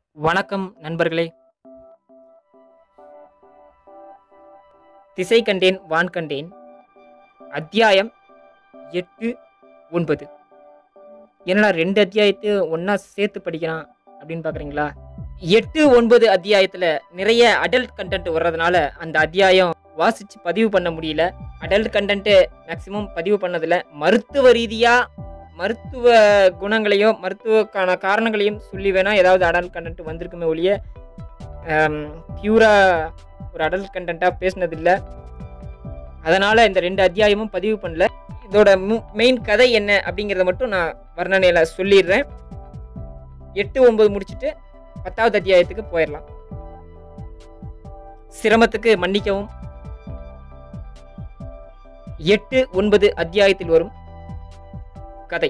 வணக்கம் நண்பர்களே திசை கண்டேன் வான் கண்டேன் அத்தியாயம் எட்டு ஒன்பது என்னடா ரெண்டு அத்தியாயத்தை ஒன்றா சேர்த்து படிக்கலாம் அப்படின்னு பார்க்குறீங்களா எட்டு ஒன்பது அத்தியாயத்தில் நிறைய அடல்ட் கண்டென்ட் வர்றதுனால அந்த அத்தியாயம் வாசித்து பதிவு பண்ண முடியல அடல்ட் கண்டென்ட்டு மேக்ஸிமம் பதிவு பண்ணதில் மருத்துவ ரீதியாக மருத்துவ குணங்களையும் மருத்துவக்கான காரணங்களையும் சொல்லி வேணால் ஏதாவது அடல்ட் கண்டென்ட் வந்திருக்குமே ஒழிய பியூராக ஒரு அடல்ட் கண்டென்ட்டாக பேசினதில்லை அதனால் இந்த ரெண்டு அத்தியாயமும் பதிவு பண்ணல இதோட மெயின் கதை என்ன அப்படிங்கிறத மட்டும் நான் வர்ணனையில் சொல்லிடுறேன் எட்டு ஒன்பது முடிச்சுட்டு பத்தாவது அத்தியாயத்துக்கு போயிடலாம் சிரமத்துக்கு மன்னிக்கவும் எட்டு ஒன்பது அத்தியாயத்தில் வரும் கதை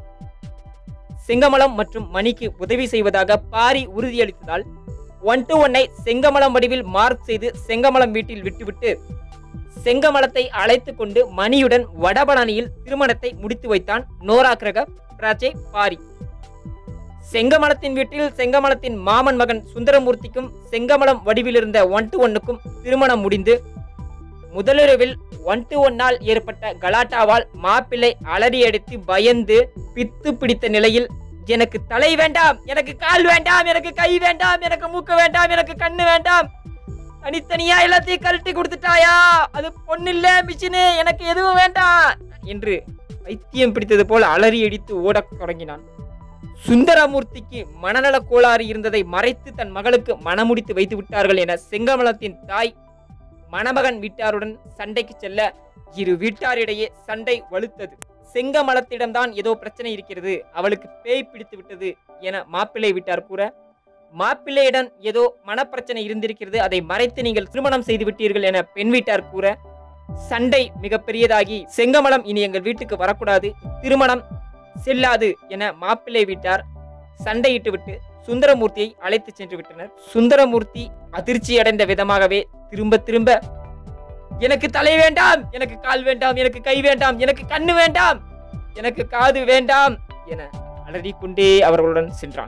செங்கமலம் மற்றும் மணிக்கு உதவி செய்வதாக பாரி உறுதியளித்ததால் ஒன் டு ஒன்னை செங்கமலம் வடிவில் மார்க் செய்து செங்கமலம் வீட்டில் விட்டுவிட்டு செங்கமலத்தை அழைத்து கொண்டு மணியுடன் வடபழனியில் திருமணத்தை முடித்து வைத்தான் நோரா கிரக பிராஜை பாரி செங்கமலத்தின் வீட்டில் செங்கமலத்தின் மாமன் மகன் சுந்தரமூர்த்திக்கும் செங்கமலம் வடிவில் இருந்த ஒன் டு ஒன்னுக்கும் திருமணம் முடிந்து முதலிரவில் ஒன் டு ஒன்னால் ஏற்பட்ட கலாட்டாவால் மாப்பிள்ளை அலறியடித்து பயந்து பித்து பிடித்த நிலையில் எனக்கு தலை வேண்டாம் எனக்கு கால் வேண்டாம் எனக்கு கை வேண்டாம் எனக்கு மூக்கு வேண்டாம் எனக்கு கண்ணு வேண்டாம் தனித்தனியா எல்லாத்தையும் கழட்டி கொடுத்துட்டாயா அது பொண்ணில்ல மிஷினு எனக்கு எதுவும் வேண்டாம் என்று பைத்தியம் பிடித்தது போல அலறி அடித்து ஓடத் தொடங்கினான் சுந்தரமூர்த்திக்கு மனநல கோளாறு இருந்ததை மறைத்து தன் மகளுக்கு மனமுடித்து வைத்து விட்டார்கள் என செங்கமலத்தின் தாய் மணமகன் வீட்டாருடன் சண்டைக்கு செல்ல இரு வீட்டாரிடையே சண்டை வலுத்தது செங்கமலத்திடம்தான் ஏதோ பிரச்சனை இருக்கிறது அவளுக்கு பேய் பிடித்து விட்டது என மாப்பிள்ளை வீட்டார் கூற மாப்பிள்ளையிடம் ஏதோ மனப்பிரச்சனை இருந்திருக்கிறது அதை மறைத்து நீங்கள் திருமணம் செய்து விட்டீர்கள் என பெண் வீட்டார் கூற சண்டை மிக பெரியதாகி செங்கமலம் இனி எங்கள் வீட்டுக்கு வரக்கூடாது திருமணம் செல்லாது என மாப்பிள்ளை வீட்டார் சண்டையிட்டு விட்டு சுந்தரமூர்த்தியை அழைத்து சென்று விட்டனர் சுந்தரமூர்த்தி அதிர்ச்சி அடைந்த விதமாகவே திரும்ப திரும்ப எனக்கு தலை வேண்டாம் எனக்கு கால் வேண்டாம் எனக்கு கை வேண்டாம் எனக்கு கண்ணு வேண்டாம் எனக்கு காது வேண்டாம் என அலறிக்கொண்டே அவர்களுடன் சென்றான்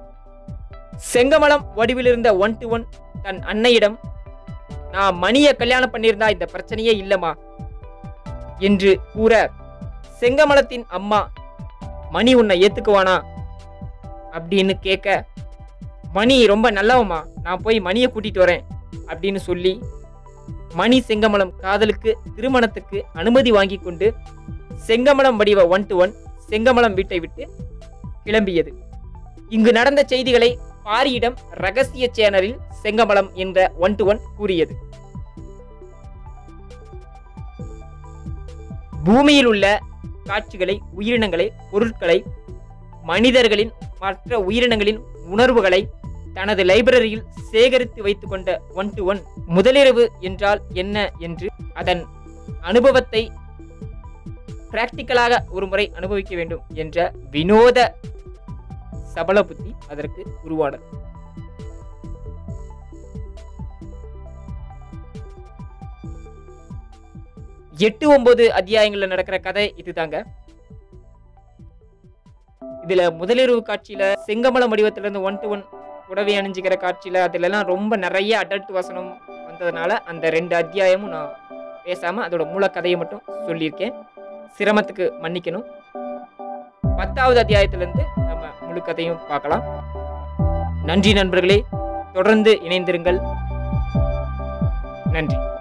செங்கமலம் வடிவில் இருந்த ஒன் டு ஒன் தன் அன்னையிடம் நான் மணியை கல்யாணம் பண்ணியிருந்தா இந்த பிரச்சனையே இல்லம்மா என்று கூற செங்கமலத்தின் அம்மா மணி உன்னை ஏத்துக்குவானா அப்படின்னு கேட்க மணி ரொம்ப நல்லவம்மா நான் போய் மணியை கூட்டிட்டு வரேன் அப்படின்னு சொல்லி மணி செங்கமலம் காதலுக்கு திருமணத்துக்கு அனுமதி வாங்கி கொண்டு செங்கமலம் வடிவ ஒன் டு ஒன் செங்கமலம் வீட்டை விட்டு கிளம்பியது இங்கு நடந்த செய்திகளை பாரியிடம் ரகசிய சேனலில் செங்கமலம் என்ற ஒன் டு ஒன் கூறியது பூமியில் உள்ள காட்சிகளை உயிரினங்களை பொருட்களை மனிதர்களின் மற்ற உயிரினங்களின் உணர்வுகளை தனது லைப்ரரியில் சேகரித்து வைத்துக் கொண்ட ஒன் டு ஒன் முதலிரவு என்றால் என்ன என்று அதன் அனுபவத்தை பிராக்டிக்கலாக ஒரு முறை அனுபவிக்க வேண்டும் என்ற வினோத சபல புத்தி அதற்கு உருவானது எட்டு ஒன்பது அத்தியாயங்கள்ல நடக்கிற கதை இதுதாங்க இதுல முதலிரவு காட்சியில செங்கமலம் வடிவத்துல இருந்து ஒன் டு ஒன் புடவை அணிஞ்சிக்கிற காட்சியில அதுல எல்லாம் ரொம்ப நிறைய அடல்ட் வசனம் வந்ததுனால அந்த ரெண்டு அத்தியாயமும் நான் பேசாம அதோட மூல கதையை மட்டும் சொல்லியிருக்கேன் சிரமத்துக்கு மன்னிக்கணும் பத்தாவது அத்தியாயத்துல இருந்து நம்ம முழு கதையும் பார்க்கலாம் நன்றி நண்பர்களே தொடர்ந்து இணைந்திருங்கள் நன்றி